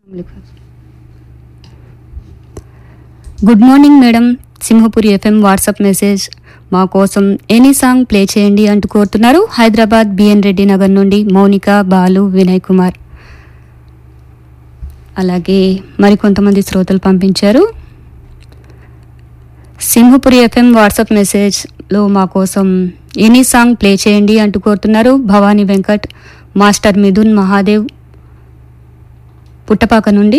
good morning madam Simhapuri F M WhatsApp message మా కోసం any song play చేయండి అంటూ కోరుతున్నారు హైదరాబాద్ బిఎన్ రెడ్డి నగర్ నుండి మౌనిక బాలు వినయ్ కుమార్ అలాగే మరికొంతమంది శ్రోతలు పంపించారు సింహపురి ఎఫ్ఎం వాట్సాప్ మెసేజ్లో మా కోసం ఎనీ సాంగ్ ప్లే చేయండి అంటూ కోరుతున్నారు భవానీ వెంకట్ మాస్టర్ మిథున్ మహాదేవ్ పుట్టపాక నుండి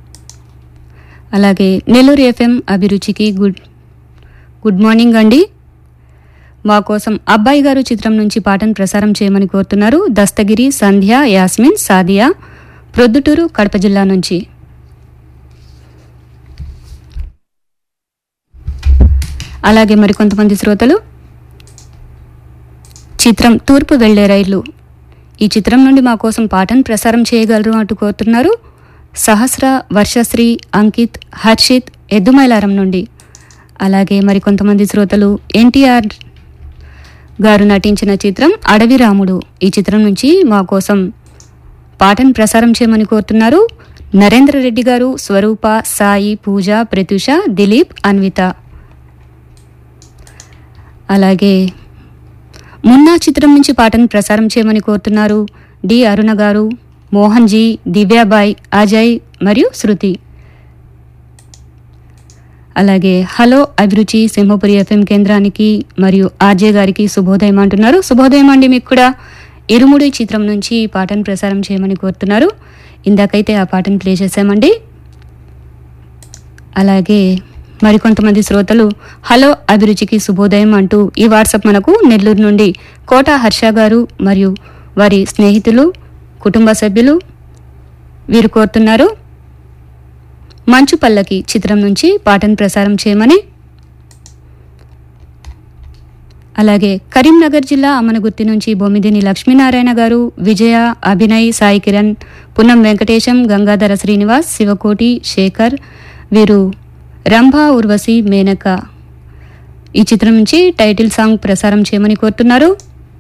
అలాగే నెల్లూరు ఎఫ్ఎం అభిరుచికి గుడ్ గుడ్ మార్నింగ్ అండి మా కోసం అబ్బాయి గారు చిత్రం నుంచి పాటను ప్రసారం చేయమని కోరుతున్నారు దస్తగిరి సంధ్య యాస్మిన్ సాదియా ప్రొద్దుటూరు కడప జిల్లా నుంచి అలాగే మరికొంతమంది శ్రోతలు చిత్రం తూర్పు వెళ్లే రైలు ఈ చిత్రం నుండి మా కోసం పాటను ప్రసారం చేయగలరు అంటూ కోరుతున్నారు సహస్ర వర్షశ్రీ అంకిత్ హర్షిత్ ఎద్దుమైలారం నుండి అలాగే మరికొంతమంది శ్రోతలు ఎన్టీఆర్ గారు నటించిన చిత్రం అడవి రాముడు ఈ చిత్రం నుంచి మా కోసం పాటను ప్రసారం చేయమని కోరుతున్నారు నరేంద్ర రెడ్డి గారు స్వరూప సాయి పూజ ప్రత్యూష దిలీప్ అన్విత అలాగే మున్నా చిత్రం నుంచి పాటను ప్రసారం చేయమని కోరుతున్నారు డి అరుణ గారు మోహన్ జీ దివ్యాబాయ్ అజయ్ మరియు శృతి అలాగే హలో అభిరుచి సింహపురి ఎఫ్ఎం కేంద్రానికి మరియు ఆర్జే గారికి శుభోదయం అంటున్నారు శుభోదయం అండి మీకు కూడా ఇరుముడి చిత్రం నుంచి ఈ పాటను ప్రసారం చేయమని కోరుతున్నారు ఇందాకైతే ఆ పాటను ప్లే చేశామండి అలాగే మరికొంతమంది శ్రోతలు హలో అభిరుచికి శుభోదయం అంటూ ఈ వాట్సాప్ మనకు నెల్లూరు నుండి కోట హర్ష గారు మరియు వారి స్నేహితులు కుటుంబ సభ్యులు వీరు కోరుతున్నారు మంచు పల్లకి చిత్రం నుంచి పాటను ప్రసారం చేయమని అలాగే కరీంనగర్ జిల్లా అమనగుర్తి నుంచి బొమ్మిదిని లక్ష్మీనారాయణ గారు విజయ అభినయ్ సాయి కిరణ్ పున్నం వెంకటేశం గంగాధర శ్రీనివాస్ శివకోటి శేఖర్ వీరు రంభా ఉర్వశి మేనక ఈ చిత్రం నుంచి టైటిల్ సాంగ్ ప్రసారం చేయమని కోరుతున్నారు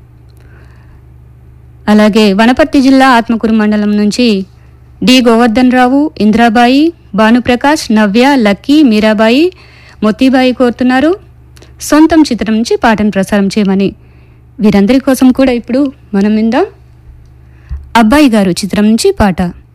అలాగే వనపర్తి జిల్లా ఆత్మకూరు మండలం నుంచి డి గోవర్ధన్ రావు ఇంద్రాబాయి భానుప్రకాష్ నవ్య లక్కీ మీరాబాయి మొత్తిబాయి కోరుతున్నారు సొంతం చిత్రం నుంచి పాటను ప్రసారం చేయమని వీరందరి కోసం కూడా ఇప్పుడు మనం విందాం అబ్బాయి గారు చిత్రం నుంచి పాట